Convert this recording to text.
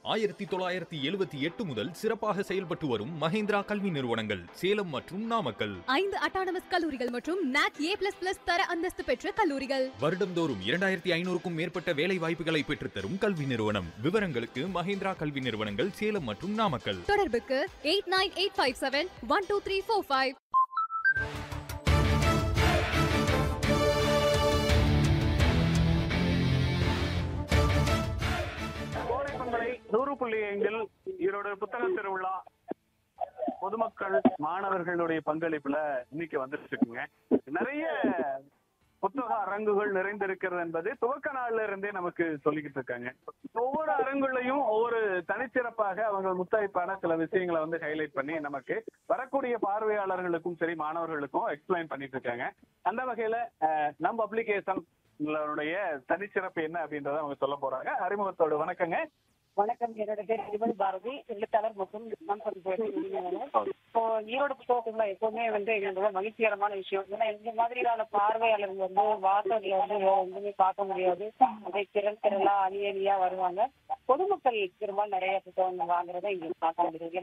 ஆயிரத்தி தொள்ளாயிரத்தி எழுபத்தி எட்டு முதல் சிறப்பாக செயல்பட்டு வரும் மஹேந்திரா கல்வி நிறுவனங்கள் சேலம் மற்றும் நாமக்கல் ஐந்து அட்டானமஸ் கல்லூரிகள் மற்றும் நாக் ஏ பிளஸ் பிளஸ் தர அந்தஸ்து பெற்ற கல்லூரிகள் வருடந்தோறும் இரண்டாயிரத்தி ஐநூறுக்கும் மேற்பட்ட வேலை வாய்ப்புகளை பெற்றுத்தரும் கல்வி நிறுவனம் விவரங்களுக்கு மஹேந்திரா கல்வி நிறுவனங்கள் சேலம் மற்றும் நாமக்கல் தொடர்புக்கு eight nine eight five seven one two three four five கோடைப்பங்களை நூறு புள்ளி ஐந்தில் ஈரோடு புத்தக திருவிழா பொதுமக்கள் மாணவர்களுடைய பங்களிப்புல இன்னைக்கு வந்துட்டு இருக்குங்க நிறைய புத்தக அரங்குகள் நிறைந்திருக்கிறது என்பது துவக்க நாள்ல இருந்தே நமக்கு சொல்லிக்கிட்டு இருக்காங்க ஒவ்வொரு அரங்குலையும் ஒவ்வொரு தனிச்சிறப்பாக அவங்க முத்தாய்ப்பான சில விஷயங்களை வந்து ஹைலைட் பண்ணி நமக்கு வரக்கூடிய பார்வையாளர்களுக்கும் சரி மாணவர்களுக்கும் எக்ஸ்பிளைன் பண்ணிட்டு இருக்காங்க அந்த வகையில அஹ், நம்ம அப்ளிகேஷன் தனிச்சிறப்பு என்ன அப்படின்றத அவங்க சொல்ல போறாங்க அறிமுகத்தோடு வணக்கங்க வணக்கம் என்னோட பேர் விமல் பாரதி எழுத்தாளர் மற்றும் நண்பன் உரிமையாளர் இப்போ ஈரோடு புத்தகத்துல எப்பவுமே வந்து எங்களுக்கு மகிழ்ச்சிகரமான விஷயம் ஏன்னா இந்த மாதிரியான பார்வையாளர்கள் வந்து வாசல்ல வந்து வேற எங்குமே பார்க்க முடியாது அதை திரள் திரளா அணி அணியா வருவாங்க பொதுமக்கள் பெரும்பாலும் நிறைய புத்தகங்கள் வாங்குறதை இங்க பார்க்க முடியுது